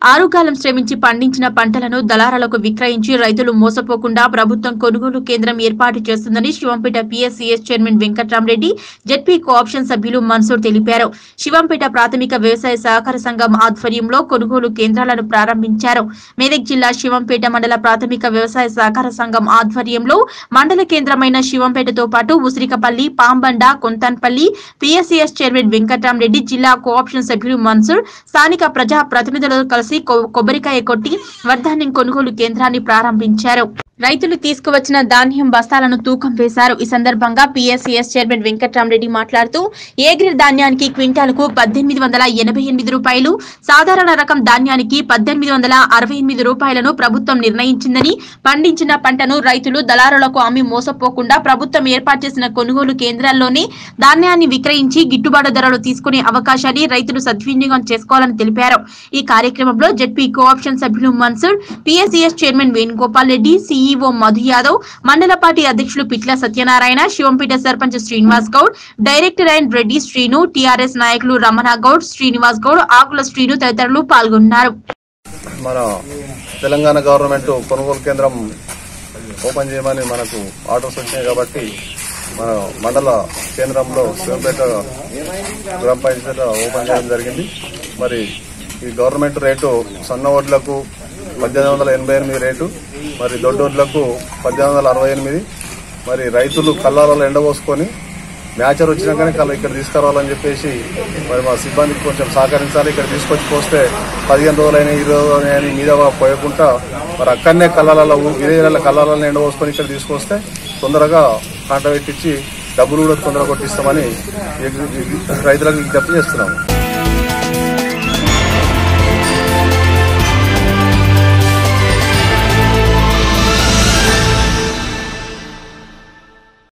ఆరుగాలం శ్రమించి పండించిన పంటలను దళారాలకు విక్రయించి రైతులు మోసపోకుండా ప్రభుత్వం కొనుగోలు కేంద్రం ఏర్పాటు చేస్తుందని Shivampet PSCS chairman Venkatramireddy ZP co-option సభ్యులు మన్సూర్ తెలిపారు శివంపేట ప్రాథమిక వ్యవసాయ సహకార సంఘం ఆధ్వర్యంలో కొనుగోలు కేంద్రాలను ప్రారంభించారు మెదక్ జిల్లా శివంపేట మండల ప్రాథమిక వ్యవసాయ సహకార సంఘం ఆధ్వర్యంలో మండల కేంద్రమైన శివంపేటతో పాటు ఉసిరికపల్లి పాంబండ కొంతన్పల్లి పిఎస్సిఎస్ చైర్మన్ వెంకట్రామరెడ్డి జిల్లా కోఆప్షన్ సభ్యులు మన్సూర్ స్థానిక ప్రజా ప్రతినిధులతో కలిసి కొ- కొబ్బరికాయ కొట్టి వర్ధాన్యం కొనుగోలు కేంద్రాన్ని ప్రారంభించారు రైతులు తీసుకువచ్చిన ధాన్యం బస్తాలను తూకం వేశారు ఈ సందర్భంగా పిఎస్సిఎస్ చైర్మన్ వెంకట్రామరెడ్డి మాట్లాడుతూ ఏ గ్రేడ్ ధాన్యానికి క్వింటాలకు పద్దెనిమిది వందల ఎనభై ఎనిమిది రూపాయలు సాధారణ రకం ధాన్యానికి పద్దెనిమిది వందల అరవై ఎనిమిది రూపాయలను ప్రభుత్వం నిర్ణయించిందని పండించిన పంటను రైతులు దళారులకు అమ్మి మోసపోకుండా ప్రభుత్వం ఏర్పాటు చేసిన కొనుగోలు కేంద్రాల్లోనే ధాన్యాన్ని విక్రయించి గిట్టుబాటు ధరలు తీసుకునే అవకాశాన్ని రైతులు సద్వినియోగం చేసుకోవాలని తెలిపారు ఈ కార్యక్రమంలో జెడ్పీ కోఆప్షన్ సభ్యులు Mansoor PSCS chairman Venugopal Reddy CEO Madhu Yadav మండల పార్టీ అధ్యక్షులు Pitla Satyanarayana Shivampet sarpanch Srinivas Goud director and Reddy Srinu TRS నాయకులు రమణ గౌడ్ శ్రీనివాస్ గౌడ్ ఆకుల శ్రీను తదితరులు పాల్గొన్నారు మన తెలంగాణ గవర్నమెంట్ కొనుగోలు కేంద్రం ఓపెన్ చేయమని మనకు ఆర్డర్స్ వచ్చినాయి కాబట్టి మన మండల కేంద్రంలో శివంపేట గ్రామ పంచాయతీ ఓపెన్ చేయడం జరిగింది మరి ఈ గవర్నమెంట్ రేటు సన్న ఓట్లకు పద్దెనిమిది వందల ఎనభై ఎనిమిది రేటు మరి దొడ్డోడ్లకు పద్దెనిమిది వందల అరవై ఎనిమిది మరి రైతులు కల్లాలలో ఎండబోసుకొని మ్యాచర్ వచ్చినాకనే కల్లా ఇక్కడ తీసుకురావాలని చెప్పేసి మరి మా సిబ్బందికి కొంచెం సహకరించాలి ఇక్కడ తీసుకొచ్చి పోస్తే పదిహేను రోజులైనా ఇరవై రోజులైనా మీద పోయకుండా మరి అక్కడనే కళ్ళాలలో విలేజ్ల కళ్ళాలలో ఎండబోసుకొని ఇక్కడ తీసుకొస్తే తొందరగా కాంట పెట్టించి డబ్బులు కూడా తొందరగా కొట్టిస్తామని రైతులకు విజ్ఞప్తి చేస్తున్నాము